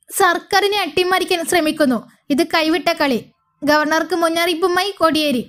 സർക്കാരിനെ അട്ടിമറിക്കാൻ ശ്രമിക്കുന്നു ഇത് കൈവിട്ട കളി ഗവർണർക്ക് മുന്നറിയിപ്പുമായി കോടിയേരി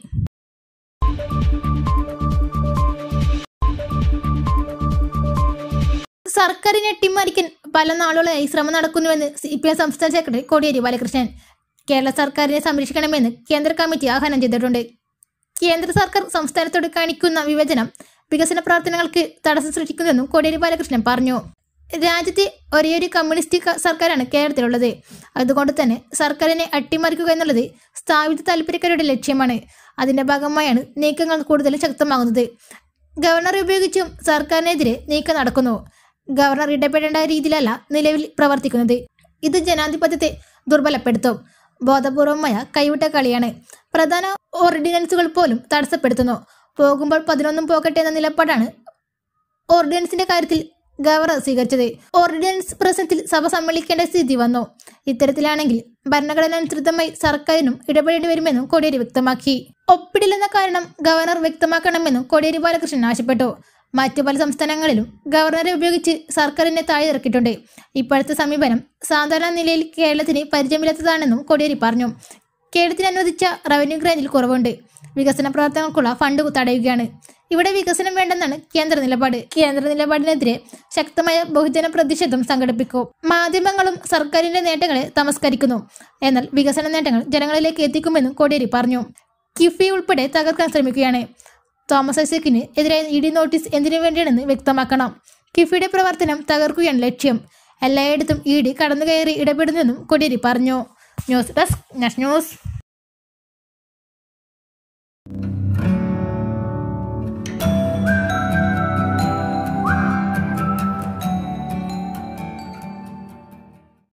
സർക്കാരിനെ അട്ടിമറിക്കാൻ പല നാളുകളായി ശ്രമം നടക്കുന്നുവെന്ന് സി പി എം സംസ്ഥാന സെക്രട്ടറി കോടിയേരി ബാലകൃഷ്ണൻ കേരള സർക്കാരിനെ സംരക്ഷിക്കണമെന്ന് കേന്ദ്ര കമ്മിറ്റി ആഹ്വാനം ചെയ്തിട്ടുണ്ട് കേന്ദ്ര സർക്കാർ സംസ്ഥാനത്തോട് കാണിക്കുന്ന വിഭജനം വികസന പ്രവർത്തനങ്ങൾക്ക് തടസ്സം സൃഷ്ടിക്കുന്നുവെന്നും കോടിയേരി ബാലകൃഷ്ണൻ പറഞ്ഞു രാജ്യത്തെ ഒരേയൊരു കമ്മ്യൂണിസ്റ്റ് ക- സർക്കാരാണ് കേരളത്തിലുള്ളത് അതുകൊണ്ട് തന്നെ സർക്കാരിനെ അട്ടിമറിക്കുക എന്നുള്ളത് സ്ഥാപിത താല്പര്യക്കാരുടെ ലക്ഷ്യമാണ് അതിന്റെ ഭാഗമായാണ് നീക്കങ്ങൾ കൂടുതൽ ശക്തമാകുന്നത് ഗവർണറെ ഉപയോഗിച്ചും സർക്കാരിനെതിരെ നീക്കം നടക്കുന്നു ഗവർണർ ഇടപെടേണ്ട രീതിയിലല്ല നിലവിൽ പ്രവർത്തിക്കുന്നത് ഇത് ജനാധിപത്യത്തെ ദുർബലപ്പെടുത്തും ബോധപൂർവമായ കൈവിട്ട കളിയാണ് പ്രധാന ഓർഡിനൻസുകൾ പോലും തടസ്സപ്പെടുത്തുന്നു പോകുമ്പോൾ പതിനൊന്നും പോകട്ടെ എന്ന നിലപാടാണ് ഓർഡിനൻസിന്റെ കാര്യത്തിൽ ഗവർണർ സ്വീകരിച്ചത് ഓർഡിനൻസ് പ്രശ്നത്തിൽ സഭ സമ്മേളിക്കേണ്ട സ്ഥിതി വന്നു ഇത്തരത്തിലാണെങ്കിൽ ഭരണഘടനാനുസൃതമായി സർക്കാരിനും ഇടപെടേണ്ടി വരുമെന്നും കോടിയേരി വ്യക്തമാക്കി ഒപ്പിടില്ലെന്ന കാരണം ഗവർണർ വ്യക്തമാക്കണമെന്നും കോടിയേരി ബാലകൃഷ്ണൻ ആവശ്യപ്പെട്ടു മറ്റു പല സംസ്ഥാനങ്ങളിലും ഗവർണറെ ഉപയോഗിച്ച് സർക്കാരിനെ താഴെയിറക്കിയിട്ടുണ്ട് ഇപ്പോഴത്തെ സമീപനം സാധാരണ നിലയിൽ കേരളത്തിന് പരിചയമില്ലാത്തതാണെന്നും കോടിയേരി പറഞ്ഞു കേരളത്തിന് അനുവദിച്ച റവന്യൂ ഗ്രാന്റിൽ കുറവുണ്ട് വികസന പ്രവർത്തനങ്ങൾക്കുള്ള ഫണ്ട് തടയുകയാണ് ഇവിടെ വികസനം വേണ്ടെന്നാണ് കേന്ദ്ര നിലപാട് കേന്ദ്ര നിലപാടിനെതിരെ ശക്തമായ ബഹുജന പ്രതിഷേധം സംഘടിപ്പിക്കും മാധ്യമങ്ങളും സർക്കാരിന്റെ നേട്ടങ്ങളെ തമസ്കരിക്കുന്നു എന്നാൽ വികസന നേട്ടങ്ങൾ ജനങ്ങളിലേക്ക് എത്തിക്കുമെന്നും കോടിയേരി പറഞ്ഞു കിഫി ഉൾപ്പെടെ തകർക്കാൻ ശ്രമിക്കുകയാണ് തോമസ് ഐസക്കിന് എതിരായ ഇ ഡി നോട്ടീസ് എന്തിനു വേണ്ടിയാണെന്ന് വ്യക്തമാക്കണം കിഫിയുടെ പ്രവർത്തനം തകർക്കുകയാണ് ലക്ഷ്യം എല്ലായിടത്തും ഇ ഡി കടന്നുകയറി ഇടപെടുന്നെന്നും കോടിയേരി പറഞ്ഞു ന്യൂസ് ഡെസ്ക് നാഷ് ന്യൂസ്